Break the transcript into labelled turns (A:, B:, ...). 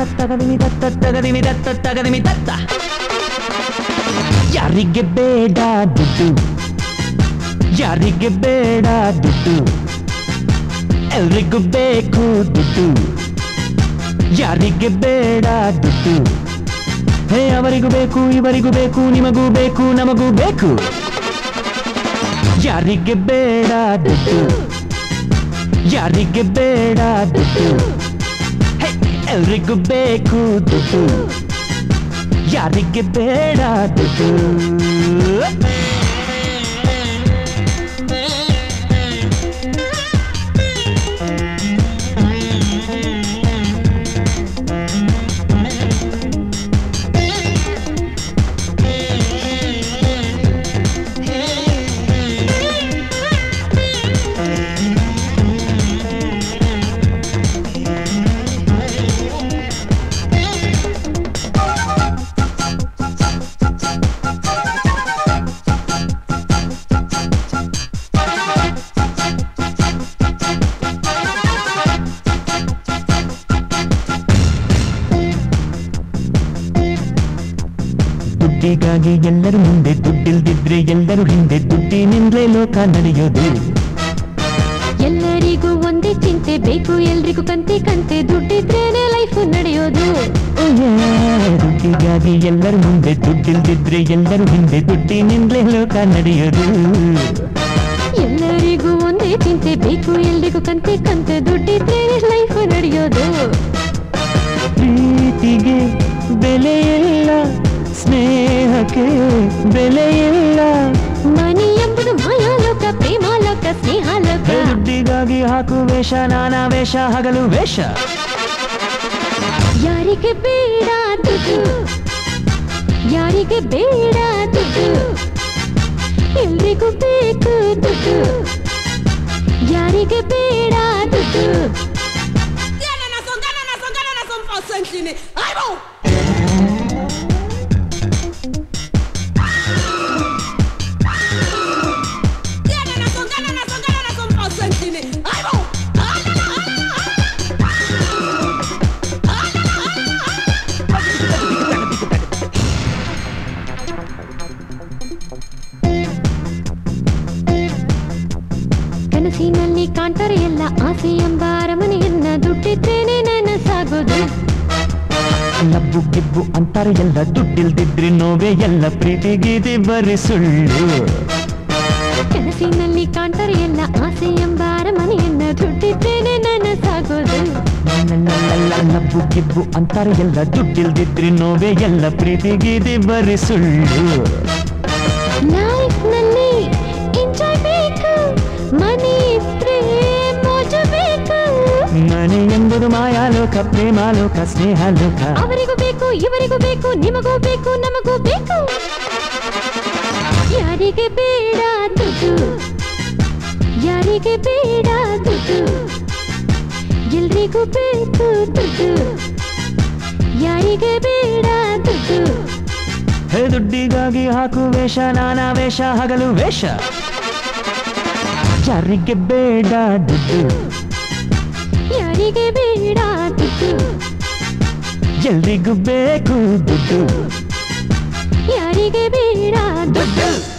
A: ತಗದಿಮಿ ತತ್ತ ತಗದಿಮಿ ತತ್ತ ತಗದಿಮಿ ತತ್ತ ಯಾರಿಗೆ ಬೇಡ ದುಡ್ಡು ಯಾರಿಗೆ ಬೇಡ ದುಡ್ಡು ಎಲ್ರಿಗೂ ಬೇಕು ದುಡ್ಡು ಯಾರಿಗೆ ಬೇಡ ದುಡ್ಡು ಹೇ ಅವರಿಗೂ ಬೇಕು ಇವರಿಗೂ ಬೇಕು ನಿಮಗೂ ಬೇಕು ನಮಗೂ ಬೇಕು ಯಾರಿಗೆ ಬೇಡ ದುಡ್ಡು ಯಾರಿಗೆ ಬೇಡ ದುಡ್ಡು ಹೇ, ಎಲ್ರಿಗೂ ಬೇಕು ದುಡ್ಡು ಯಾರಿಗೆ ಬೇಡ ದುಡ್ಡು ದುಡ್ಡಿಗಾಗಿ ಎಲ್ಲರೂ ಮುಂದೆ ದುಡ್ಡಿಲ್ದಿದ್ರೆ ಎಲ್ಲರೂ ಹಿಂದೆ ದುಡ್ಡಿನಿಂದಲೇ ಲೋಕ ನಡೆಯೋದು
B: ಎಲ್ಲರಿಗೂ ಒಂದೇ ಚಿಂತೆ ಬೇಕು ಎಲ್ರಿಗೂ ಕಂತೆ ಕಂತೆ ದುಡ್ಡಿದ್ರೇನೆ ಲೈಫ್ ನಡೆಯೋದು
A: ಓ ಯೇ, ದುಡ್ಡಿಗಾಗಿ ಎಲ್ಲರೂ ಮುಂದೆ ದುಡ್ಡಿಲ್ದಿದ್ರೆ ಎಲ್ಲರೂ ಹಿಂದೆ ದುಡ್ಡಿನಿಂದಲೇ ಲೋಕ ನಡೆಯೋದು
B: ಎಲ್ಲರಿಗೂ ಒಂದೇ ಚಿಂತೆ ಬೇಕು ಎಲ್ರಿಗೂ ಕಂತೆ ಕಂತೆ ದುಡ್ಡಿದ್ರೇನೆ ಲೈಫ್ ನಡೆಯೋದು
A: ಪ್ರೀತಿಗೆ ಬೆಲೆ ಇಲ್ಲ ಸ್ನೇಹಕ್ಕೆ ಬೆಲೆ ಇಲ್ಲ
B: ಮನಿ ಎಂಬುದು ಮಾಯಾಲೋಕ ಪ್ರೇಮಾಲೋಕ ಸ್ನೇಹಾಲೋಕ
A: ಹೇ, ದುಡ್ಡಿಗಾಗಿ ಹಾಕು ವೇಷ ನಾನಾ ವೇಷ ಹಗಲು ವೇಷ
B: ಯಾರಿಗೆ ಬೇಡ ದುಡ್ಡು ಯಾರಿಗೆ ಬೇಡ ದುಡ್ಡು ಎಲ್ರಿಗೂ ಬೇಕು ದುಡ್ಡು ಯಾರಿಗೆ ಬೇಡ ದುಡ್ಡು
C: Tiene razón, gana razón, gana razón, Fausentini. ¡Ay, vamos! Tiene razón, gana razón, gana razón, Fausentini. ¡Ay, vamos! ¡Ay, la, la, ay, la, ay, la!
B: ಕನಸಿನಲ್ಲಿ ಕಾಣ್ತಾರೆ ಎಲ್ಲ ಆಸೆ ಎಂಬ ಅರಮನೆಯನ್ನ ದುಡ್ಡಿದ್ದೇನೆ ನನಸಾಗೋದು
A: ಲಬ್ಬು ಗಿಬ್ಬು ಅಂತಾರೆ ಎಲ್ಲ ದುಡ್ಡಿಲ್ದಿದ್ರೆ ನೋವೇ ಎಲ್ಲ ಪ್ರೀತಿಗಿದೆ ಬರೀ ಸುಳ್ಳು
B: ಕನಸಿನಲ್ಲಿ ಕಾಣ್ತಾರೆ ಎಲ್ಲ ಆಸೆ ಎಂಬ ಅರಮನೆಯನ್ನ ದುಡ್ಡಿದ್ದೇನೆ ನನಸಾಗೋದು
A: ಲಲ್ಲಲ್ಲಲ್ಲ, ಲಬ್ಬು ಗಿಬ್ಬು ಅಂತಾರೆ ಎಲ್ಲ ದುಡ್ಡಿಲ್ದಿದ್ರೆ ನೋವೇ ಎಲ್ಲ ಪ್ರೀತಿಗಿದೆ ಬರೀ ಸುಳ್ಳು
B: ಲೈಫ್ ನಲ್ಲಿ ಎಂಜಾಯ್ ಬೇಕು ಮನಿ ಇದ್ರೆ ಮೋಜು ಬೇಕು
A: ಮನೆ ಎಂಬುದು ಮಾಯಾಲೋಕ ಪ್ರೇಮಾಲೋಕ ಸ್ನೇಹಾಲೋಕ
B: ಅವರಿಗೂ ಬೇಕು ಇವರಿಗೂ ಬೇಕು ನಿಮಗೂ ಬೇಕು ನಮಗೂ ಬೇಕು ಯಾರಿಗೆ ಬೇಡ ದುಡ್ಡು ಯಾರಿಗೆ ಬೇಡ ದುಡ್ಡು ಎಲ್ರಿಗೂ ಬೇಕು ದುಡ್ಡು ಯಾರಿಗೆ ಬೇಡ ದುಡ್ಡು
A: ಹೇ ದುಡ್ಡಿಗಾಗಿ ಹಾಕು ವೇಷ ನಾನಾ ವೇಷ ಹಗಲು ವೇಷ ಯಾರಿಗೆ ಬೇಡ ದುಡ್ಡು
B: ಯಾರಿಗೆ ಬೇಡ ದುಡ್ಡು
A: ಎಲ್ರಿಗೂ ಬೇಕು ದುಡ್ಡು
B: ಯಾರಿಗೆ ಬೇಡ ದುಡ್ಡು
A: ದುಡ್ಡು